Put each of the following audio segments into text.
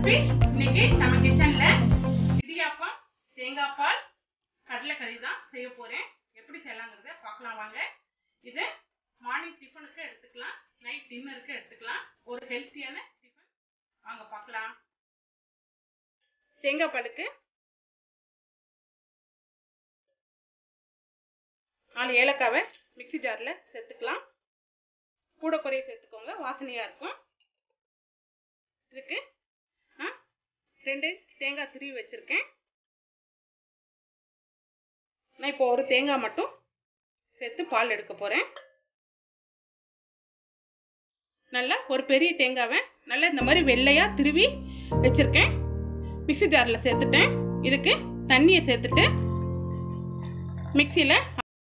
குட்டீஸ் இன்னைக்கு நம்ம கிச்சன்ல இடியாப்பம் தேங்காய் பால் கடலைக்கறி தான் செய்ய போறேன் எப்படி செய்யலாங்கிறத பார்க்கலாம் வாங்க இது மார்னிங் டிஃபனுக்கு எடுத்துக்கலாம் நைட் டின்னருக்கு எடுத்துக்கலாம் ஒரு ஹெல்த்தியான டிஃபன் வாங்க பார்க்கலாம் தேங்காய் பாலுக்கு நாலு ஏலக்காவை மிக்ஸி ஜாரில் சேர்த்துக்கலாம் கூட குறைய சேர்த்துக்கோங்க வாசனையாக இருக்கும் இதுக்கு நான் ரெண்டு தேங்காய் துருவி வச்சுருக்கேன் நான் இப்போ ஒரு தேங்காய் மட்டும் சேர்த்து பால் எடுக்க போகிறேன் நல்லா ஒரு பெரிய தேங்காவை நல்லா இந்த மாதிரி வெள்ளையாக திருவி வச்சுருக்கேன் மிக்ஸி ஜாரில் சேர்த்துட்டேன் இதுக்கு தண்ணியை சேர்த்துட்டு மிக்சியில்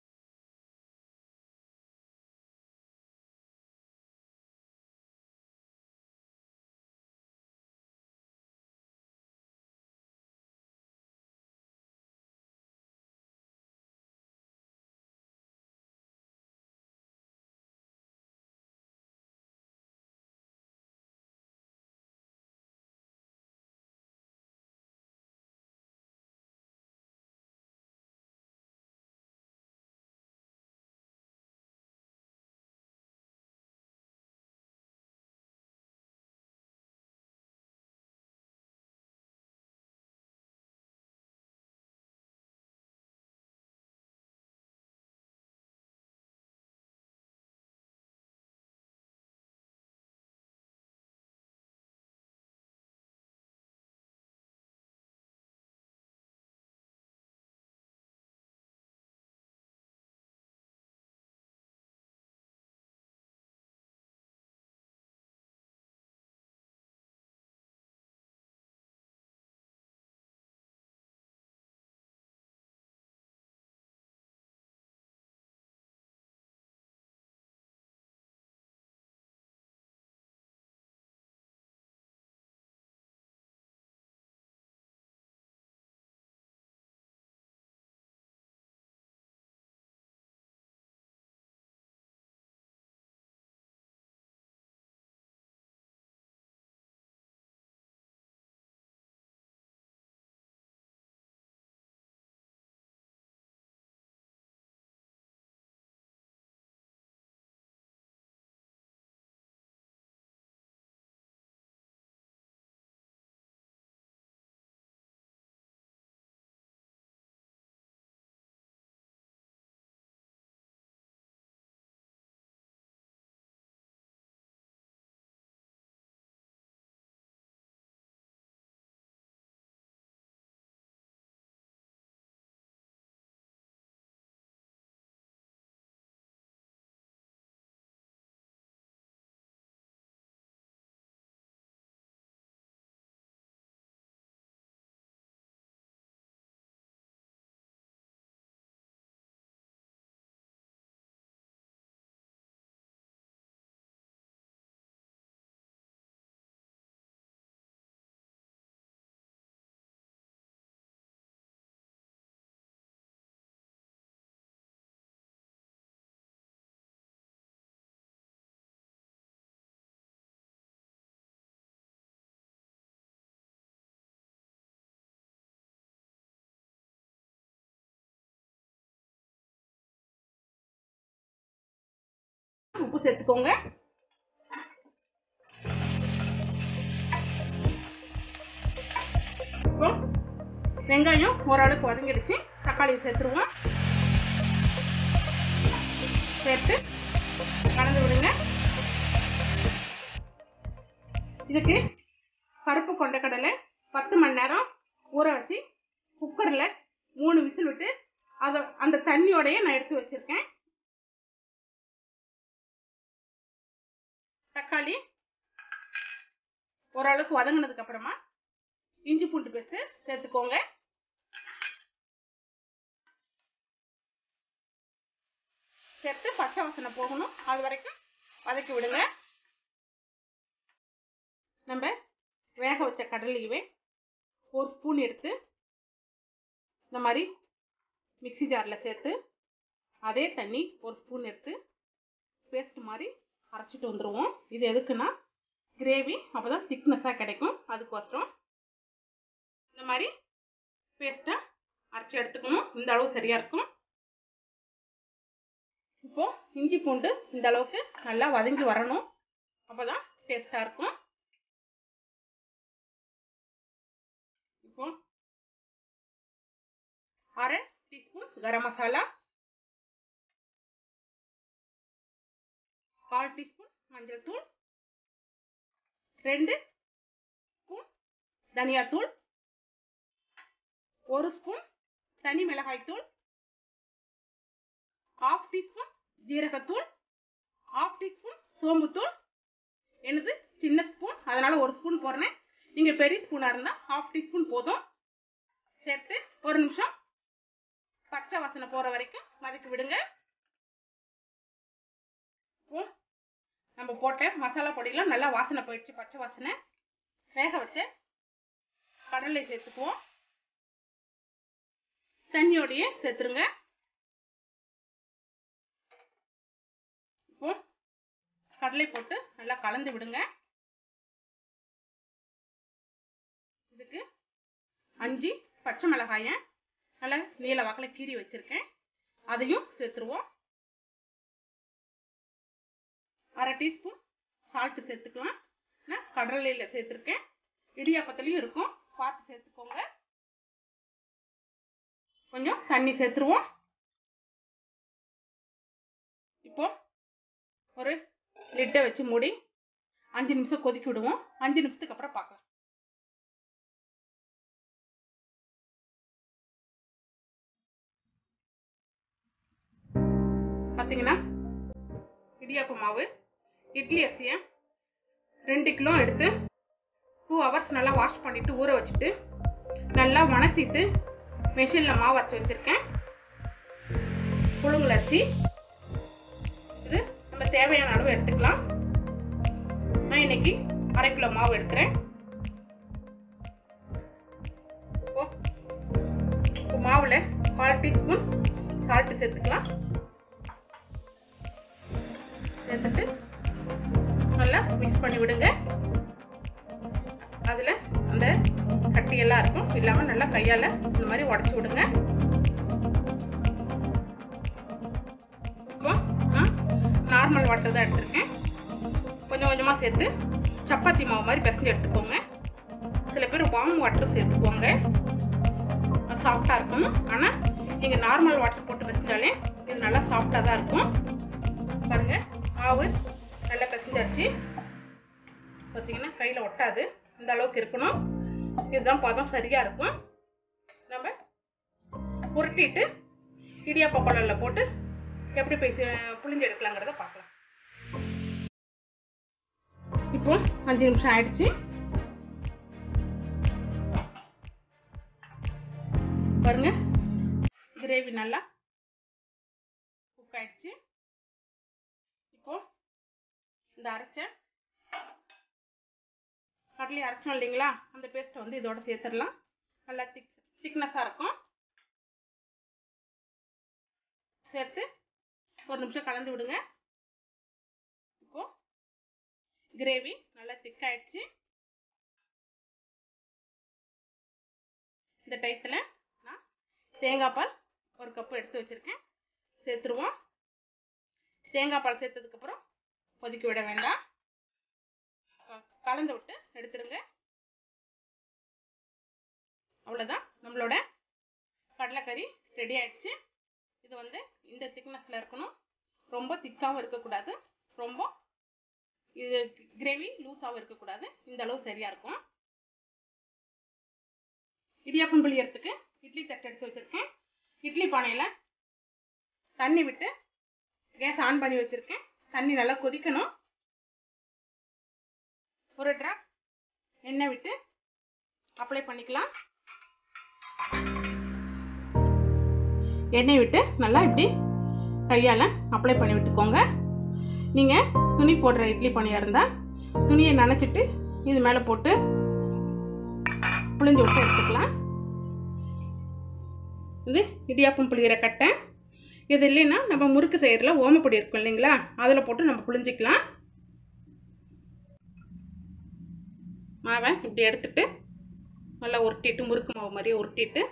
உப்பு சேர்த்துக்கோங்க இப்போ வெங்காயம் ஓரளவுக்கு வதங்கிடுச்சு தக்காளி சேர்த்துருவோம் சேர்த்து கலந்து விடுங்க இதுக்கு கருப்பு கொண்டக்கடலை பத்து மணி நேரம் ஊற வச்சு குக்கரில் மூணு விசில் விட்டு அதை அந்த தண்ணியோடையே நான் எடுத்து வச்சுருக்கேன் தக்காளி ஓரளவுக்கு வதங்கினதுக்கு அப்புறமா இஞ்சி பூண்டு பேஸ்ட் சேர்த்துக்கோங்க சேர்த்து பச்சை வாசனை போகணும் அது வரைக்கும் வதக்கி விடுங்க நம்ம வேக வச்ச கடலையவே ஒரு ஸ்பூன் எடுத்து இந்த மாதிரி மிக்ஸி ஜாரில் சேர்த்து அதே தண்ணி ஒரு ஸ்பூன் எடுத்து பேஸ்ட் மாதிரி அரைச்சிட்டு வந்துடுவோம் இது எதுக்குன்னா கிரேவி அப்போ தான் திக்னஸாக கிடைக்கும் அதுக்கோசரம் இந்த மாதிரி பேஸ்ட்டாக அரைச்சி எடுத்துக்கணும் இந்த அளவு சரியாக இருக்கும் இப்போ இஞ்சி பூண்டு இந்த அளவுக்கு நல்லா வதங்கி வரணும் அப்போ தான் டேஸ்ட்டாக இருக்கும் இப்போ அரை டீஸ்பூன் கரம் மசாலா கால் டீஸ்பூன் மஞ்சள் தூள் ரெண்டு ஸ்பூன் தனியாத்தூள் ஒரு ஸ்பூன் தனி மிளகாய் தூள் ஹாஃப் டீஸ்பூன் ஜீரகத்தூள் ஹாஃப் டீஸ்பூன் சோம்புத்தூள் எனது சின்ன ஸ்பூன் அதனால ஒரு ஸ்பூன் போடுறேன் நீங்கள் பெரிய ஸ்பூனாக இருந்தால் ஹாஃப் டீஸ்பூன் போதும் சேர்த்து ஒரு நிமிஷம் பச்சை வாசனை போகிற வரைக்கும் வதக்கி விடுங்க இப்போ நம்ம போட்ட மசாலா பொடியெல்லாம் நல்லா வாசனை போயிடுச்சு பச்சை வாசனை வேக வச்ச கடலை சேர்த்துக்குவோம் தண்ணியோடையே சேர்த்துருங்க இப்போ கடலை போட்டு நல்லா கலந்து விடுங்க இதுக்கு அஞ்சு பச்சை மிளகாயை நல்லா நீல வாக்கில் கீறி வச்சிருக்கேன் அதையும் சேர்த்துருவோம் அரை டீஸ்பூன் சால்ட்டு சேர்த்துக்கலாம் நான் கடலையில் சேர்த்துருக்கேன் இடியாப்பத்துலேயும் இருக்கும் பார்த்து சேர்த்துக்கோங்க கொஞ்சம் தண்ணி சேர்த்துருவோம் இப்போ ஒரு லிட்டை வச்சு மூடி அஞ்சு நிமிஷம் கொதிக்க விடுவோம் அஞ்சு நிமிஷத்துக்கு அப்புறம் பார்க்கலாம் பார்த்தீங்கன்னா இடியாப்ப மாவு இட்லி அரிசியை ரெண்டு கிலோ எடுத்து டூ ஹவர்ஸ் நல்லா வாஷ் பண்ணிவிட்டு ஊற வச்சுட்டு நல்லா வணத்திட்டு மிஷினில் மாவு அரைச்சி வச்சுருக்கேன் புழுங்கல் அரிசி இது நம்ம தேவையான அளவு எடுத்துக்கலாம் நான் இன்னைக்கு அரை கிலோ மாவு எடுக்கிறேன் இப்போ மாவில் கால் டீஸ்பூன் சால்ட்டு சேர்த்துக்கலாம் சேர்த்துட்டு நல்லா மிக்ஸ் பண்ணி விடுங்க அதில் அந்த கட்டியெல்லாம் இருக்கும் இல்லாமல் நல்லா கையால் இந்த மாதிரி உடச்சி விடுங்க இப்போ நான் நார்மல் வாட்டர் தான் எடுத்திருக்கேன் கொஞ்சம் கொஞ்சமாக சேர்த்து சப்பாத்தி மாவு மாதிரி பிசைஞ்சு எடுத்துக்கோங்க சில பேர் வார்ம் வாட்டர் சேர்த்துக்குவாங்க சாஃப்டாக இருக்கும் ஆனால் நீங்கள் நார்மல் வாட்டர் போட்டு பிசைஞ்சாலே இது நல்லா சாஃப்டாக தான் இருக்கும் பாருங்கள் மாவு நல்லா பிசைஞ்சாச்சு பார்த்தீங்கன்னா கையில் ஒட்டாது இந்த அளவுக்கு இருக்கணும் இதுதான் பதம் சரியாக இருக்கும் நம்ம உருட்டிட்டு இடியாப்ப குழலில் போட்டு எப்படி போய் புளிஞ்சு எடுக்கலாங்கிறத பார்க்கலாம் இப்போ அஞ்சு நிமிஷம் ஆயிடுச்சு பாருங்க கிரேவி நல்லா குக் ஆயிடுச்சு இப்போ இந்த அரைச்ச கடலையை அரைச்சோம் இல்லைங்களா அந்த பேஸ்ட்டை வந்து இதோட சேர்த்துடலாம் நல்லா திக் திக்னஸாக இருக்கும் சேர்த்து ஒரு நிமிஷம் கலந்து விடுங்க இப்போ கிரேவி நல்லா திக்காயிடுச்சு இந்த டயத்தில் நான் தேங்காய் பால் ஒரு கப்பு எடுத்து வச்சுருக்கேன் சேர்த்துருவோம் தேங்காய் பால் சேர்த்ததுக்கப்புறம் கொதிக்க விட வேண்டாம் கலந்து விட்டு எடுத்துருங்க அவ்வளோதான் நம்மளோட கடலைக்கறி ரெடி ஆயிடுச்சு இது வந்து இந்த திக்னஸில் இருக்கணும் ரொம்ப திக்காகவும் இருக்கக்கூடாது ரொம்ப இது கிரேவி லூஸாகவும் இருக்கக்கூடாது இந்த அளவு சரியாக இருக்கும் இடியாப்பம் புளியறதுக்கு இட்லி தட்டு எடுத்து வச்சுருக்கேன் இட்லி பானையில் தண்ணி விட்டு கேஸ் ஆன் பண்ணி வச்சுருக்கேன் தண்ணி நல்லா கொதிக்கணும் ஒரு ட்ராப் எண்ணெய் விட்டு அப்ளை பண்ணிக்கலாம் எண்ணெய் விட்டு நல்லா இப்படி கையால் அப்ளை பண்ணி விட்டுக்கோங்க நீங்கள் துணி போடுற இட்லி பணியாக இருந்தால் துணியை நனைச்சிட்டு இது மேலே போட்டு புளிஞ்சு விட்டு எடுத்துக்கலாம் இது இடியாப்பம் புளிகிற கட்டை இது இல்லைன்னா நம்ம முறுக்கு செய்கிறதுல ஓமப்பொடி இருக்கும் இல்லைங்களா அதில் போட்டு நம்ம புளிஞ்சிக்கலாம் மாவை இப்படி எடுத்துட்டு நல்லா உருட்டிட்டு முறுக்கு மாவு மாதிரியே உருட்டிட்டு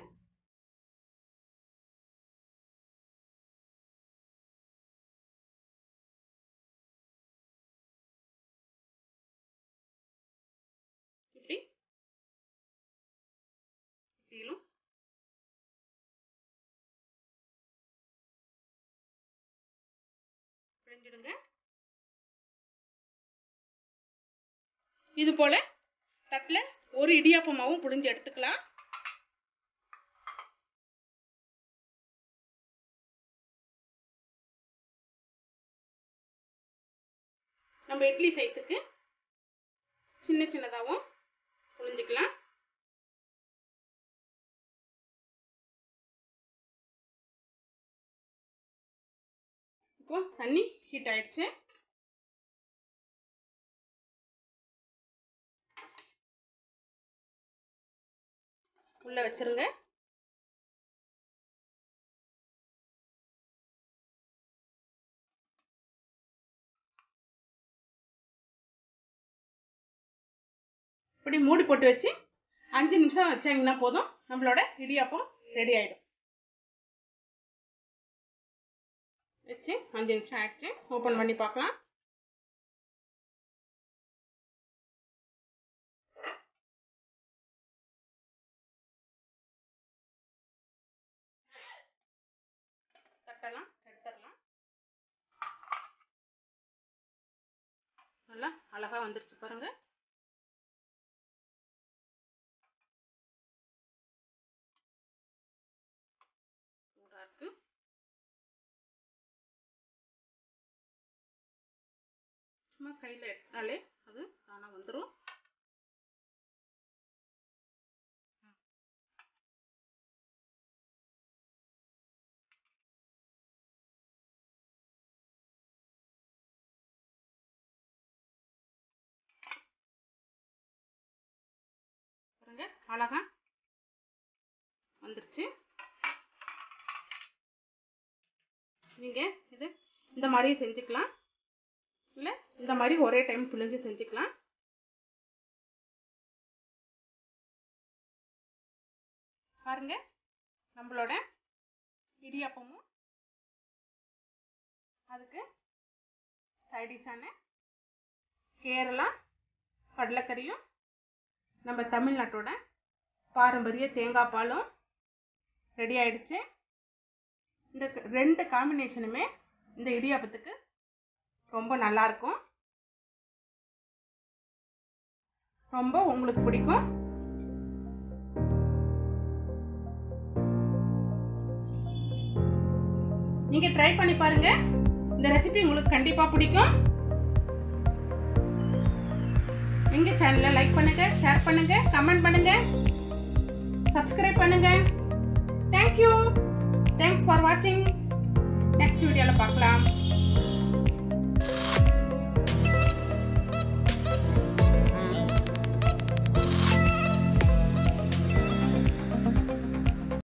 இப்படி சுற்றிலும் பிழிஞ்சிடுங்க இது போல தட்டில் ஒரு இடியாப்ப மாவும் புழிஞ்சு எடுத்துக்கலாம் நம்ம இட்லி சைஸுக்கு சின்ன சின்னதாகவும் புழிஞ்சிக்கலாம் இப்போ தண்ணி ஹீட் ஆயிடுச்சு உள்ள வச்சிருங்க இப்படி மூடி போட்டு வச்சு அஞ்சு நிமிஷம் வச்சாங்கன்னா போதும் நம்மளோட இடியாப்பம் ரெடி ஆயிடும் வச்சு அஞ்சு நிமிஷம் ஆயிடுச்சு ஓப்பன் பண்ணி பார்க்கலாம் தட்டலாம் எடுத்துடலாம் நல்லா அழகா வந்துருச்சு பாருங்க சூடா இருக்கு சும்மா கையில் எடுத்தாலே அது தானாக வந்துடும் பாருங்க அழகா வந்துருச்சு நீங்கள் இது இந்த மாதிரியும் செஞ்சுக்கலாம் இல்லை இந்த மாதிரி ஒரே டைம் பிழிஞ்சு செஞ்சுக்கலாம் பாருங்க நம்மளோட இடியாப்பமும் அதுக்கு சைடிஷான கேரளா கடலைக்கறியும் நம்ம தமிழ்நாட்டோட பாரம்பரிய தேங்காய் பாலும் ரெடி ஆயிடுச்சு இந்த க- ரெண்டு காம்பினேஷனுமே இந்த இடியாப்பத்துக்கு ரொம்ப நல்லா இருக்கும் ரொம்ப உங்களுக்கு பிடிக்கும் நீங்க ட்ரை பண்ணி பாருங்க இந்த ரெசிபி உங்களுக்கு கண்டிப்பா பிடிக்கும் எங்க சேனலை லைக் பண்ணுங்க ஷேர் பண்ணுங்க கமெண்ட் பண்ணுங்க சப்ஸ்கிரைப் பண்ணுங்க தேங்க்யூ தேங்க்ஸ் ஃபார் வாட்சிங் நெக்ஸ்ட் வீடியோவில் பார்க்கலாம்